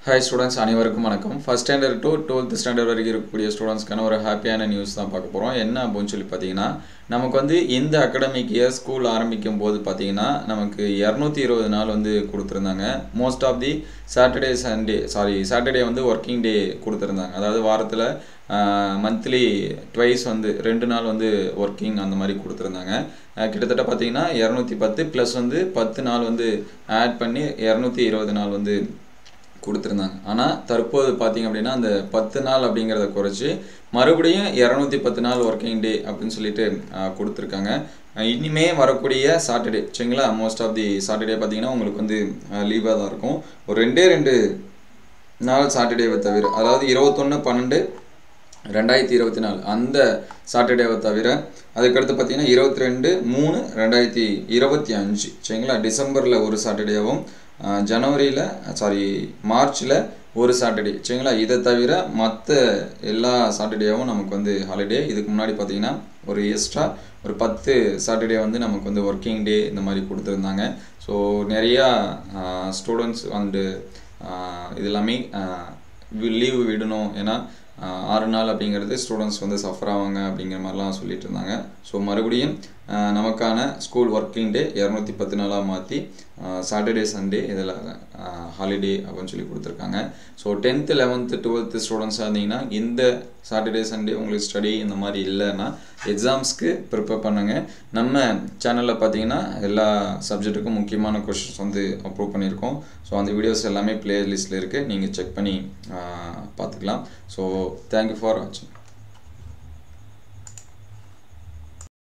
hi students அனைவருக்கும் வணக்கம் first standard to twelfth standard வரைக்கும் இருக்கக்கூடிய ஸ்டூடெண்ட்ஸ்க்கான ஒரு ஹாப்பியான நியூஸ் தான் பார்க்க போகிறோம் என்ன அப்படின்னு சொல்லி பார்த்தீங்கன்னா நமக்கு வந்து இந்த அகடமிக் இயர் ஸ்கூல் ஆரம்பிக்கும் போது பார்த்தீங்கன்னா நமக்கு இரநூத்தி இருபது நாள் வந்து கொடுத்துருந்தாங்க most of the Saturday Sunday sorry Saturday வந்து ஒர்க்கிங் டே கொடுத்துருந்தாங்க அதாவது வாரத்தில் மந்த்லி ட்வைஸ் வந்து ரெண்டு நாள் வந்து ஒர்க்கிங் அந்த மாதிரி கொடுத்துருந்தாங்க அஹ் கிட்டத்தட்ட பார்த்தீங்கன்னா இரநூத்தி பத்து ப்ளஸ் வந்து பத்து நாள் வந்து ஆட் பண்ணி இரநூத்தி இருபது நாள் வந்து கொடுத்துருந்தாங்க ஆனால் தற்போது பார்த்தீங்க அப்படின்னா அந்த பத்து நாள் அப்படிங்கிறத குறைச்சி மறுபடியும் இரநூத்தி பத்து நாள் ஒர்க்கிங் டே அப்படின்னு சொல்லிட்டு ஆஹ், கொடுத்துருக்காங்க ஆஹ், இனிமே வரக்கூடிய சாட்டர்டே சரிங்களா மோஸ்ட் ஆஃப் தி சாட்டர்டே பார்த்தீங்கன்னா உங்களுக்கு வந்து லீவாக தான் இருக்கும் ஒரு ரெண்டே ரெண்டு நாள் சாட்டர்டேவை தவிர அதாவது இருபத்தொன்று பன்னெண்டு ரெண்டாயிரத்தி இருபத்தி நாலு அந்த சாட்டர்டேவை தவிர அதுக்கடுத்து பார்த்தீங்கன்னா இருபத்தி ரெண்டு மூணு ரெண்டாயிரத்தி இருபத்தி அஞ்சு சரிங்களா டிசம்பரில் ஒரு சாட்டர்டேவும் ஜனவரியில் சாரி மார்ச்சில் ஒரு சாட்டர்டே சரிங்களா இதை தவிர மற்ற எல்லா சாட்டர்டேவும் நமக்கு வந்து ஹாலிடே இதுக்கு முன்னாடி பார்த்தீங்கன்னா ஒரு எக்ஸ்ட்ரா ஒரு பத்து சாட்டர்டே வந்து நமக்கு வந்து ஒர்க்கிங் டே இந்த மாதிரி கொடுத்துருந்தாங்க ஸோ நிறையா ஸ்டூடெண்ட்ஸ் வந்து ஆஹ் இது எல்லாமே லீவு விடணும் ஏன்னா ஆஹ் ஆறு நாள் அப்படிங்கிறது ஸ்டூடெண்ட்ஸ் வந்து சஃபர் ஆவாங்க அப்படிங்கிற மாதிரிலாம் சொல்லிட்டு இருந்தாங்க ஸோ மறுபடியும் ஆஹ் நமக்கான ஸ்கூல் ஒர்க்கிங் டே இரநூத்தி பத்து நாளாக மாற்றி சாட்டர்டே சண்டே இதில் ஹாலிடே அப்படின்னு சொல்லி கொடுத்துருக்காங்க ஸோ டென்த்து லெவன்த்து டுவெல்த்து ஸ்டூடெண்ட்ஸாக இருந்தீங்கன்னா இந்த சாட்டர்டே சண்டே உங்களுக்கு ஸ்டடி இந்த மாதிரி இல்லைன்னா எக்ஸாம்ஸ்க்கு ப்ரிப்பேர் பண்ணுங்கள் நம்ம சேனலில் பார்த்தீங்கன்னா எல்லா சப்ஜெக்ட்டுக்கும் முக்கியமான கொஷின்ஸ் வந்து அப்ரூவ் பண்ணியிருக்கோம் ஸோ அந்த வீடியோஸ் எல்லாமே பிளேலிஸ்ட்டில் இருக்குது நீங்கள் செக் பண்ணி ஆஹ் பார்த்துக்கலாம் ஸோ தேங்க்யூ ஃபார் வாட்சிங்